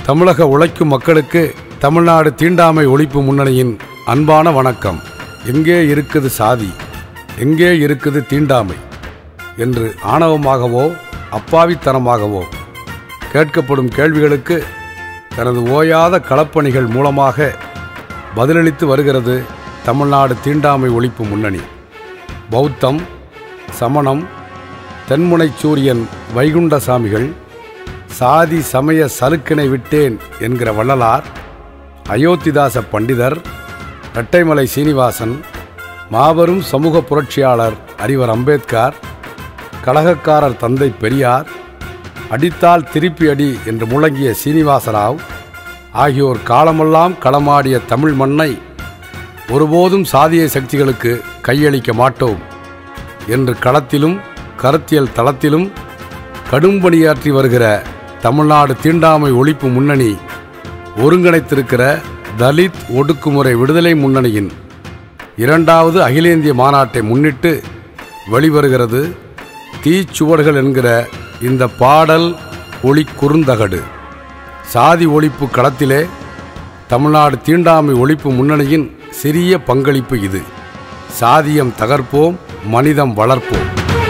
தமிழக உழைக்கும் மக்களுக்கு தமிழ்நாடு தீண்டாமை ஒழிப்பு முன்னணியின் அன்பான வணக்கம் எங்கே இருக்குது சாதி எங்கே இருக்குது தீண்டாமை என்று ஆணவமாகவோ அப்பாவித்தனமாகவோ கேட்கப்படும் கேள்விகளுக்கு தனது ஓயாத களப்பணிகள் மூலமாக பதிலளித்து வருகிறது தமிழ்நாடு தீண்டாமை ஒழிப்பு முன்னணி பௌத்தம் சமணம் தென்முனை சூரியன் வைகுண்டசாமிகள் சாதி சமய சலுக்கினை விட்டேன் என்கிற வள்ளலார் அயோத்திதாச பண்டிதர் இரட்டைமலை சீனிவாசன் மாபெரும் சமூக புரட்சியாளர் அறிவர் அம்பேத்கர் கலகக்காரர் தந்தை பெரியார் அடித்தால் திருப்பி அடி என்று முழங்கிய சீனிவாசராவ் ஆகியோர் காலமெல்லாம் களமாடிய தமிழ் மண்ணை ஒருபோதும் சாதிய சக்திகளுக்கு கையளிக்க மாட்டோம் என்று களத்திலும் கருத்தியல் தளத்திலும் கடும் பணியாற்றி வருகிற தமிழ்நாடு தீண்டாமை ஒழிப்பு முன்னணி ஒருங்கிணைத்திருக்கிற தலித் ஒடுக்குமுறை விடுதலை முன்னணியின் இரண்டாவது அகில இந்திய மாநாட்டை முன்னிட்டு வெளிவருகிறது தீச்சுவடுகள் என்கிற இந்த பாடல் ஒளி குறுந்தகடு சாதி ஒழிப்பு களத்திலே தமிழ்நாடு தீண்டாமை ஒழிப்பு முன்னணியின் சிறிய பங்களிப்பு இது சாதியம் தகர்ப்போம் மனிதம் வளர்ப்போம்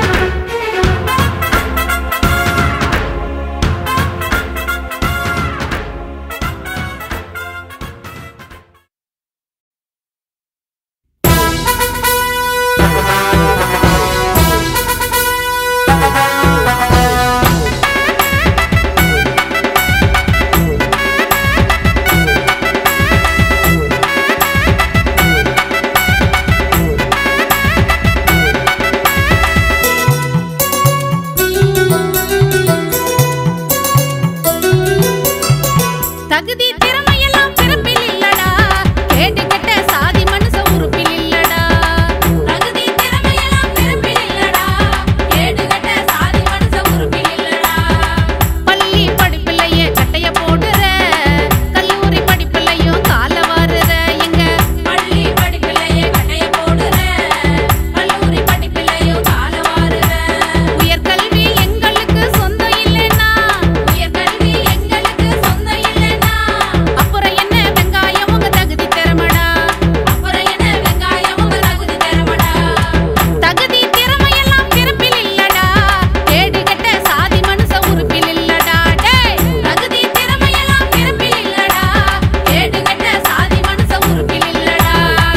தகுதி திறமையெல்லாம் பிறப்பில் இல்லடா கேடு கெட்ட சாதி மனுஷ உறுப்பில் இல்லடா தகுதி திறமையெல்லாம் பிறப்பில் இல்லடா கேடு கெட்ட சாதி மனுஷ உறுப்பில் இல்லடா பள்ளி படிப்பிலையே சட்டைய போடுற கல்லூரி படிப்பிலையும் கால வாருற எங்க பள்ளி படிப்பிலையே கட்டைய போடுற கல்லூரி படிப்பிலையும் கால வாருற உயர்கல்வி எங்களுக்கு சொந்தம் இல்லைன்னா உயர்கல்வி எங்களுக்கு சொந்தம் இல்லைன்னா அப்புறம் என்ன வெங்காயம் உங்க தகுதி திறமடா அப்புறம் என்ன வெங்காயம் உங்க தகுதி திறமடா தகுதி திறமையெல்லாம் பிறப்பில் இல்லடா கேடு கெட்ட சாதி மனுஷ உறுப்பில் இல்லடா டேய் தகுதி திறமையெல்லாம் பிறப்பில் இல்லடா கேடு கெட்ட சாதி மனுஷ உறுப்பில் இல்லடா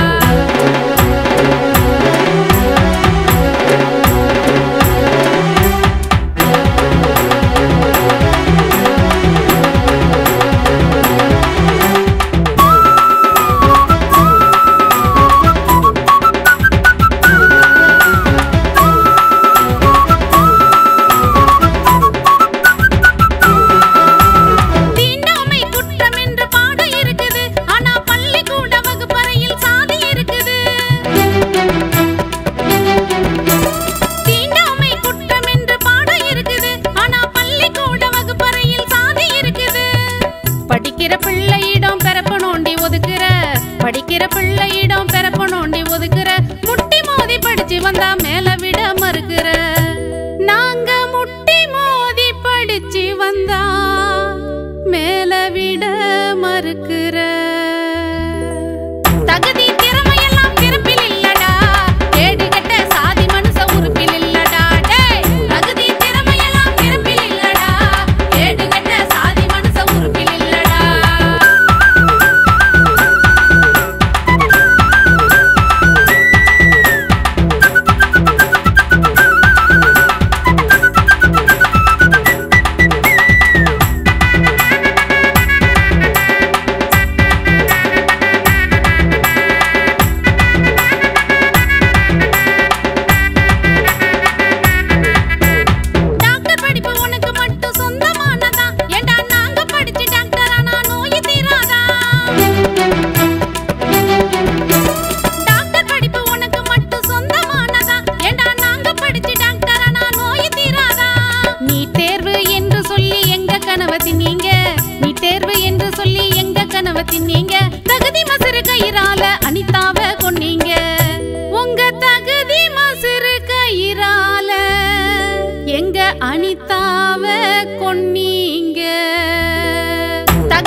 தீண்டாமை குற்றம் என்ற பாடம் இருக்குது ஆனா பள்ளிக்கூட வகுப்பறையில் சாதி இருக்குது தீண்டாமை குற்றம் என்ற பாடம் இருக்குது ஆனா பள்ளிக்கூட வகுப்பறையில் சாதி இருக்குது படிக்கிற பிள்ளையிடம் பிறப்ப நோண்டி ஒதுக்குற படிக்கிற பிள்ளையிடம் பிறப்ப நோண்டி ஒதுக்குற முட்டி மோதி படிச்சு வந்தா மேல விட மறுக்கிற நாங்க முட்டி மோதி படிச்சு வந்தா மேல விட மறுக்கிற தகுதி திறமையெல்லாம் பிறப்பில் இல்லடா கேடு கெட்ட சாதி மனுஷ உறுப்பில் இல்லடா டேய் தகுதி திறமையெல்லாம் பிறப்பில் இல்லடா கேடு கெட்ட சாதி மனுஷ உறுப்பில் இல்லடா டாக்டர் படிப்பு உனக்கு மட்டும் சொந்தமானதா ஏண்டா நாங்க படிச்சு டாக்டர் ஆனா நோய் தீராதா டாக்டர் படிப்பு உனக்கு மட்டும் சொந்தமானதா ஏண்டா நாங்க படிச்சு டாக்டர் ஆனா நோய் தீராதா நீ தேர்வு என்று சொல்லி எங்க கனவை தின்னீங்க நீ தேர்வு என்று சொல்லி எங்க கனவை தின்னீங்க தகுதி மசுறு கயிறால அனிதாவ கொன்னீங்க உங்க தகுதி மசுறு கயிறால எங்க அனிதாவ கொன்னீங்க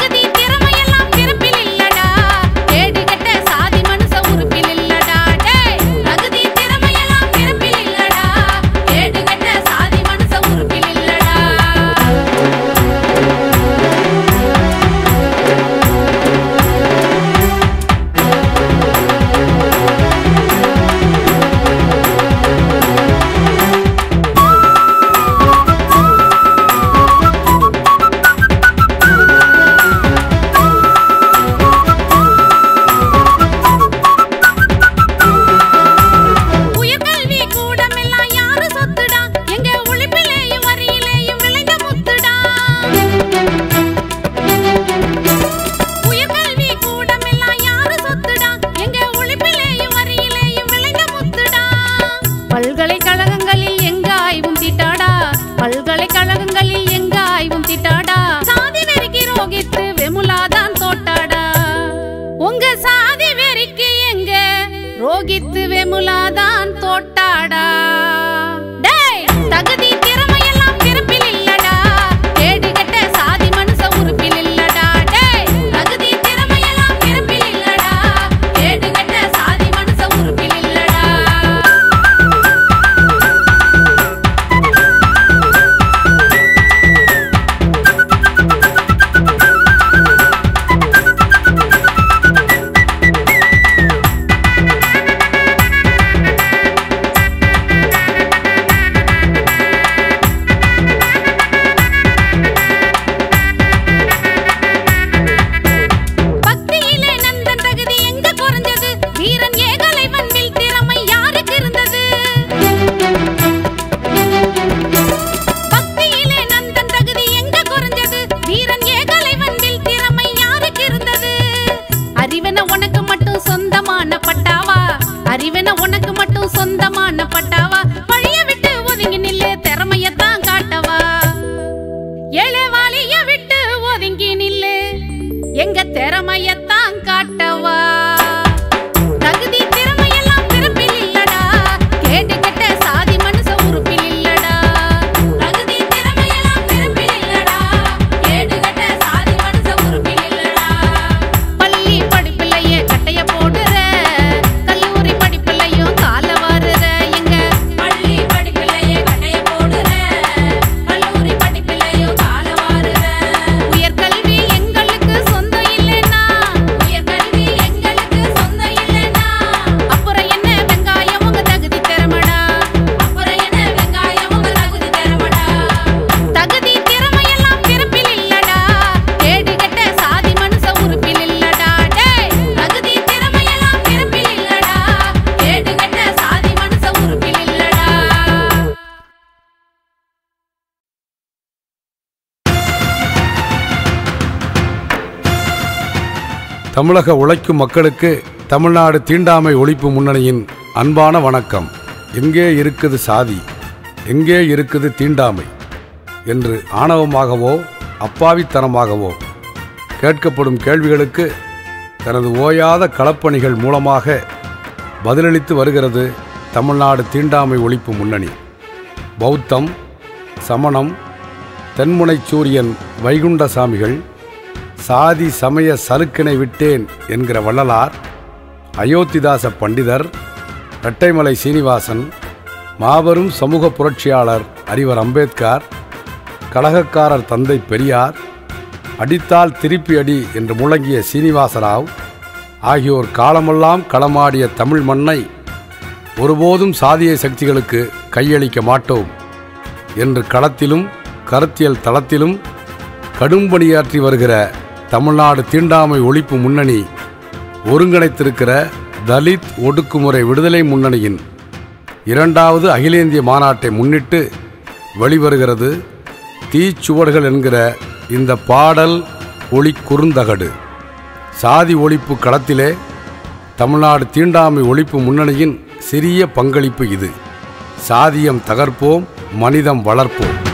தமிழக உழைக்கும் மக்களுக்கு தமிழ்நாடு தீண்டாமை ஒழிப்பு முன்னணியின் அன்பான வணக்கம் எங்கே இருக்குது சாதி எங்கே இருக்குது தீண்டாமை என்று ஆணவமாகவோ அப்பாவித்தனமாகவோ கேட்கப்படும் கேள்விகளுக்கு தனது ஓயாத களப்பணிகள் மூலமாக பதிலளித்து வருகிறது தமிழ்நாடு தீண்டாமை ஒழிப்பு முன்னணி பௌத்தம் சமணம் தென்முனை சூரியன் வைகுண்டசாமிகள் சாதி சமய சலுக்கினை விட்டேன் என்கிற வள்ளலார் அயோத்திதாச பண்டிதர் இரட்டைமலை சீனிவாசன் மாபெரும் சமூக புரட்சியாளர் அறிவர் அம்பேத்கர் கலகக்காரர் தந்தை பெரியார் அடித்தால் திருப்பி அடி என்று முழங்கிய சீனிவாசராவ் ஆகியோர் காலமெல்லாம் களமாடிய தமிழ் மண்ணை ஒருபோதும் சாதிய சக்திகளுக்கு கையளிக்க மாட்டோம் என்று களத்திலும் கருத்தியல் தளத்திலும் கடும் பணியாற்றி வருகிற தமிழ்நாடு தீண்டாமை ஒழிப்பு முன்னணி ஒருங்கிணைத்திருக்கிற தலித் ஒடுக்குமுறை விடுதலை முன்னணியின் இரண்டாவது அகில இந்திய மாநாட்டை முன்னிட்டு வெளிவருகிறது தீச்சுவடுகள் என்கிற இந்த பாடல் ஒளி குறுந்தகடு சாதி ஒழிப்பு களத்திலே தமிழ்நாடு தீண்டாமை ஒழிப்பு முன்னணியின் சிறிய பங்களிப்பு இது சாதியம் தகர்ப்போம் மனிதம் வளர்ப்போம்